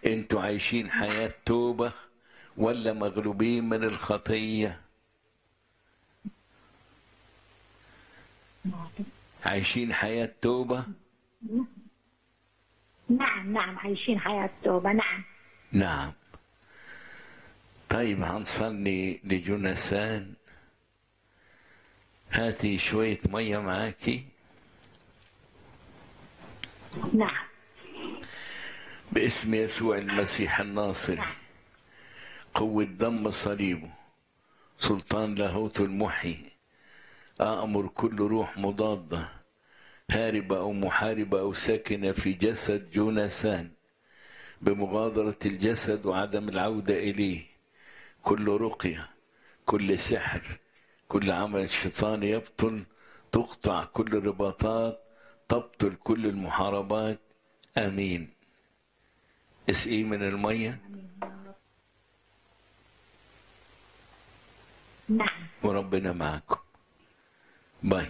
انتوا عايشين حياة توبة ولا مغلوبين من الخطية عايشين حياة توبة نعم نعم عايشين حياة توبة نعم نعم طيب هنصلي لجونسان هاتي شوية مية معاكي نعم باسم يسوع المسيح الناصر قوة دم صليبه سلطان لاهوت المحيي أأمر كل روح مضادة هاربة أو محاربة أو ساكنة في جسد جونسان بمغادرة الجسد وعدم العودة إليه كل رقية كل سحر كل عمل شيطاني يبطل تقطع كل الرباطات تبطل كل المحاربات آمين اسقي من المية نعم وربنا معكم باي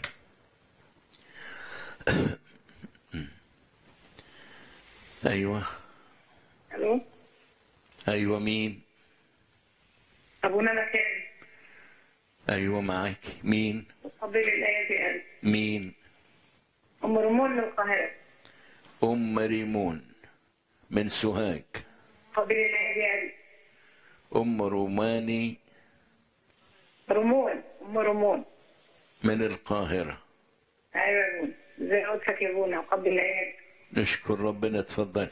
ايوه الو ايوه مين ابونا مكاري ايوه معاك مين قبل الايه دي قال مين ام رمون من القاهره ام ريمون من سوهاج قبل الايه دي قال ام روماني رمون ام رمون من القاهره ايوه يا ابونا زي قلتك يا ابونا قبل الايه دي. نشكر ربنا اتفضلي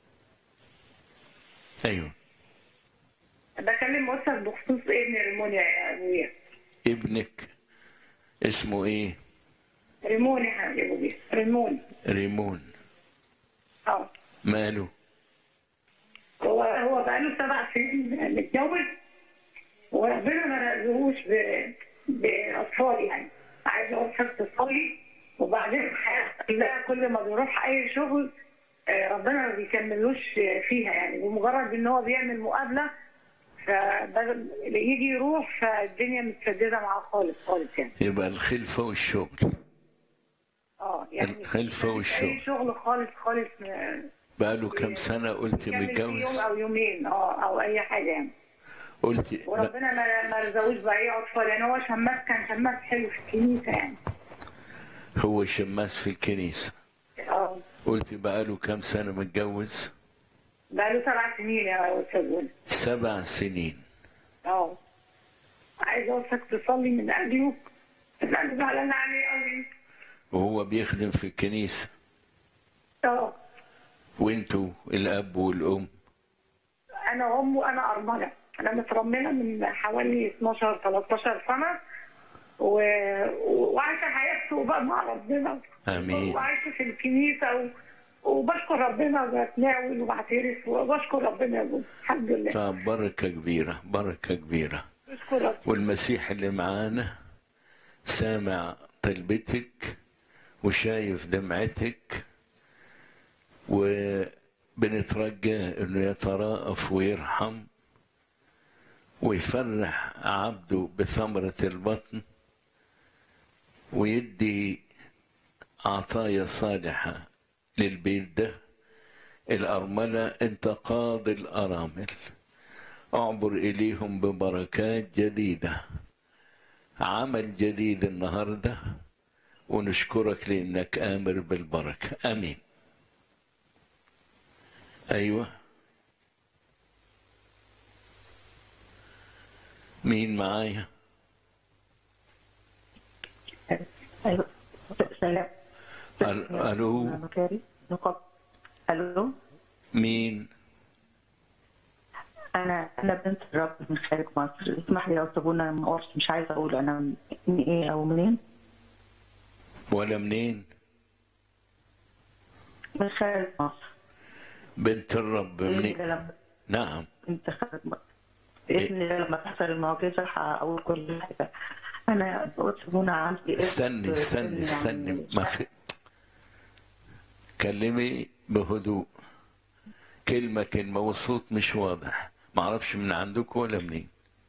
ايوه بكلم قلتك بخصوص ابن ريمون يا ابويا ابنك اسمه ايه ريمون يا حبيبي ابويا ريمون ريمون اه ماله هو هو بقاله سبع سنين متجوز وربنا ما رزقهوش ب- باطفال يعني عايز اقول حاجه تصلي وبعدين حياته كلها كل ما بيروح اي شغل آه، ربنا ما بيكملوش فيها يعني بمجرد ان هو بيعمل مقابله فبدل يجي يروح فالدنيا متسدده معاه خالص خالص يعني يبقى الخلفه والشغل اه يعني الخلفة مش والشغل. اي شغل خالص خالص م- بقاله كم سنه قلت يعمل فيه يوم متجوز او يومين اه او اي حاجه يعني قلت لا وربنا ما ما رزقوش باي اطفال يعني هو شماس كان شماس حلو في الكنيسه يعني هو شماس في الكنيسة اه قلت بقاله كام سنة متجوز بقاله سبع سنين يا استاذ بولا. سبع سنين اه عايز اوصلك تصلي من اجله انا زعلانه عليه قوي وهو بيخدم في الكنيسة اه وانتوا الأب والأم انا ام وانا ارمله انا مترمله من حوالي 12 13 سنه و... وعايشه حياتي بقى مع ربنا آمين. وعايشه في الكنيسه و... وبشكر ربنا وبتناول وبعترف وبشكر ربنا يا ابو الحمد لله طب بركة كبيرة بركة كبيرة بشكر ربنا والمسيح اللي معانا سامع طلبتك وشايف دمعتك وبنترجى انه يتراءف ويرحم ويفرح عبده بثمرة البطن ويدي عطايا صالحة للبيت ده الأرملة أنت قاضي الأرامل أعبر إليهم ببركات جديدة عمل جديد النهاردة ونشكرك لأنك آمر بالبركة آمين أيوة مين معايا ايوه سلام أل- ألو مكاري نقاب الو مين انا انا بنت الرب من خارج مصر اسمح لي لو سابونا انا ما أعرفش، مش عايزه اقول انا من ايه او منين ولا منين من خارج مصر بنت الرب بإذن منين الله لما نعم انت خارج مصر باذن الله لما تحصل المعجزه هقول كل حاجه انا قلت سابونا عندي ابن استني استني يعني استني مش ما في كلمي بهدوء كلمة كلمة والصوت مش واضح ما اعرفش من عندك ولا منين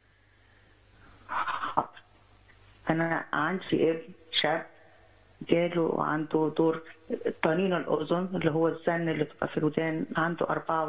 حاضر. انا عندي ابن شاب جاله عنده دور طنين الاذن اللي هو الزن اللي بيبقى في الودان عنده 4